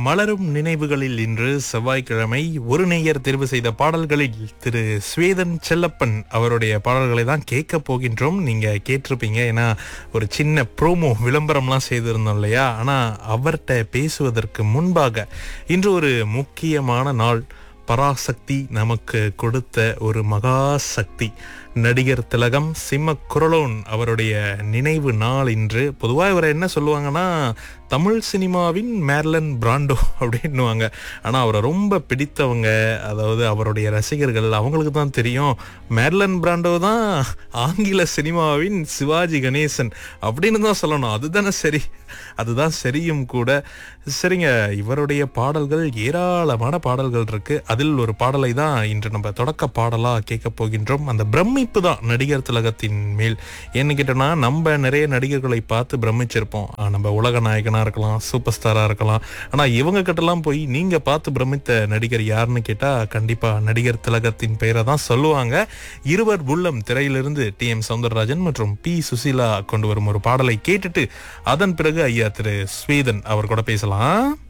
மலரும் நினைவுகளில் இன்று செவ்வாய்க்கிழமை ஒரு நேயர் தேர்வு செய்த பாடல்களில் திரு ஸ்வேதன் செல்லப்பன் அவருடைய பாடல்களை தான் கேட்க போகின்றோம் நீங்க கேட்டிருப்பீங்க ஏன்னா ஒரு சின்ன ப்ரோமோ விளம்பரம்லாம் செய்திருந்தோம் இல்லையா ஆனா அவர்கிட்ட பேசுவதற்கு முன்பாக இன்று ஒரு முக்கியமான நாள் பராசக்தி நமக்கு கொடுத்த ஒரு மகா சக்தி நடிகர் திலகம் சிம்ம குரலோன் அவருடைய நினைவு நாள் இன்று பொதுவாக இவரை என்ன சொல்லுவாங்கன்னா தமிழ் சினிமாவின் மேர்லன் பிராண்டோ அப்படின்னுவாங்க ஆனால் அவரை ரொம்ப பிடித்தவங்க அதாவது அவருடைய ரசிகர்கள் அவங்களுக்கு தான் தெரியும் மேர்லன் பிராண்டோ தான் ஆங்கில சினிமாவின் சிவாஜி கணேசன் அப்படின்னு தான் சொல்லணும் அதுதானே சரி அதுதான் சரியும் கூட சரிங்க இவருடைய பாடல்கள் ஏராளமான பாடல்கள் இருக்கு அதில் ஒரு பாடலை தான் இன்று நம்ம தொடக்க பாடலா கேட்க போகின்றோம் அந்த பிரமிப்பு தான் நடிகர் திலகத்தின் மேல் என்ன கேட்டோம்னா நம்ம நிறைய நடிகர்களை பார்த்து பிரமிச்சிருப்போம் ஆ, நம்ம உலக நாயகனா இருக்கலாம் சூப்பர் ஸ்டாரா இருக்கலாம் ஆனா இவங்க கிட்டலாம் போய் நீங்க பார்த்து பிரமித்த நடிகர் யாருன்னு கேட்டா கண்டிப்பா நடிகர் திலகத்தின் பெயரை தான் சொல்லுவாங்க இருவர் உள்ளம் திரையிலிருந்து டி எம் சவுந்தரராஜன் மற்றும் பி சுசீலா கொண்டு வரும் ஒரு பாடலை கேட்டுட்டு அதன் பிறகு ஐயா திரு ஸ்வேதன் அவர் கூட பேசலாம்